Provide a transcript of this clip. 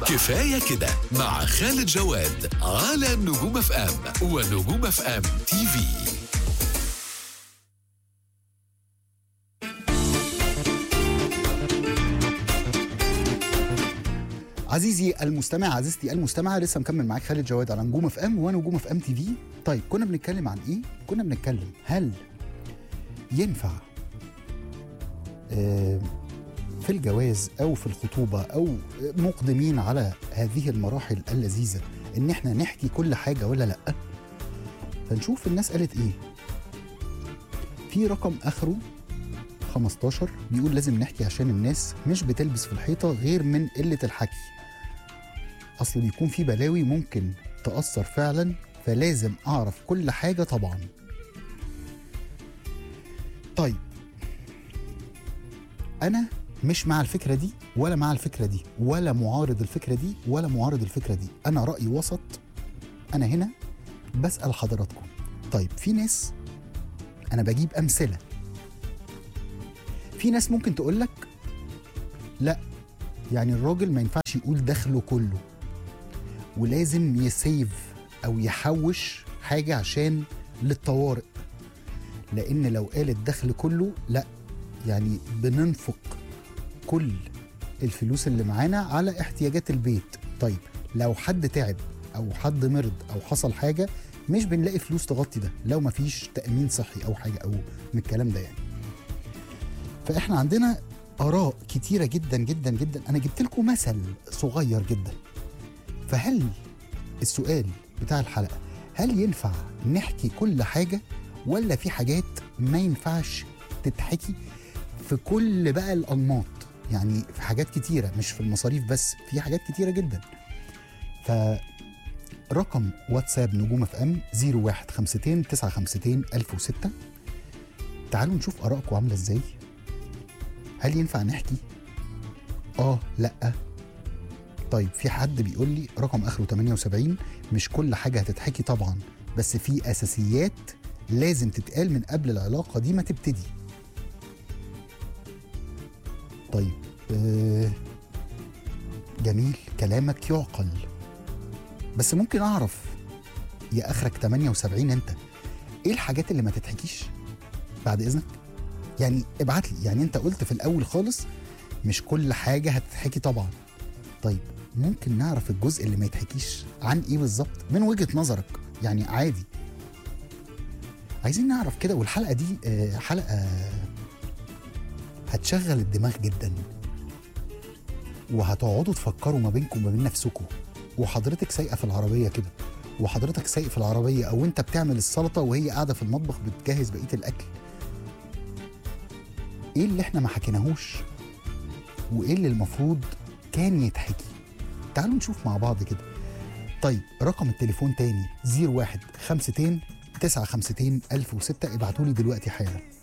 كفاية كده مع خالد جواد على نجوم اف ام ونجوم اف ام تي في عزيزي المستمع عزيزتي المستمعة لسه مكمل معاك خالد جواد على نجوم اف ام ونجوم اف ام تي في طيب كنا بنتكلم عن ايه؟ كنا بنتكلم هل ينفع آه، في الجواز او في الخطوبة او مقدمين على هذه المراحل اللذيذة ان احنا نحكي كل حاجة ولا لا فنشوف الناس قالت ايه في رقم اخره 15 بيقول لازم نحكي عشان الناس مش بتلبس في الحيطة غير من قلة الحكي أصل بيكون في بلاوي ممكن تأثر فعلا فلازم أعرف كل حاجة طبعا طيب أنا مش مع الفكرة دي ولا مع الفكرة دي ولا معارض الفكرة دي ولا معارض الفكرة دي أنا رأيي وسط أنا هنا بسأل حضراتكم طيب في ناس أنا بجيب أمثلة في ناس ممكن تقول لك لا يعني الراجل ما ينفعش يقول دخله كله ولازم يسيف او يحوش حاجه عشان للطوارئ لان لو قال الدخل كله لا يعني بننفق كل الفلوس اللي معانا على احتياجات البيت طيب لو حد تعب او حد مرض او حصل حاجه مش بنلاقي فلوس تغطي ده لو مفيش تامين صحي او حاجه او من الكلام ده يعني فاحنا عندنا اراء كتيره جدا جدا جدا انا جبت لكم مثل صغير جدا فهل السؤال بتاع الحلقه هل ينفع نحكي كل حاجه ولا في حاجات ما ينفعش تتحكي في كل بقى الانماط يعني في حاجات كتيره مش في المصاريف بس في حاجات كتيره جدا ف رقم واتساب نجوم اف ام 0152 952 1006 تعالوا نشوف ارائكم عامله ازاي هل ينفع نحكي؟ اه لا طيب في حد بيقول لي رقم اخره 78 مش كل حاجه هتتحكي طبعا بس في اساسيات لازم تتقال من قبل العلاقه دي ما تبتدي طيب آه جميل كلامك يعقل بس ممكن اعرف يا اخرك 78 انت ايه الحاجات اللي ما تتحكيش بعد اذنك يعني ابعت لي يعني انت قلت في الاول خالص مش كل حاجه هتتحكي طبعا طيب ممكن نعرف الجزء اللي ما يتحكيش عن ايه بالظبط من وجهه نظرك يعني عادي عايزين نعرف كده والحلقه دي آه، حلقه هتشغل الدماغ جدا وهتقعدوا تفكروا ما بينكم وما بين نفسكم وحضرتك سايقه في العربيه كده وحضرتك سايق في العربيه او انت بتعمل السلطه وهي قاعده في المطبخ بتجهز بقيه الاكل ايه اللي احنا ما حكيناهوش وايه اللي المفروض كان يتحكي تعالوا نشوف مع بعض كده طيب رقم التليفون تاني 01 52 952 1006 ابعتوا لي دلوقتي حالا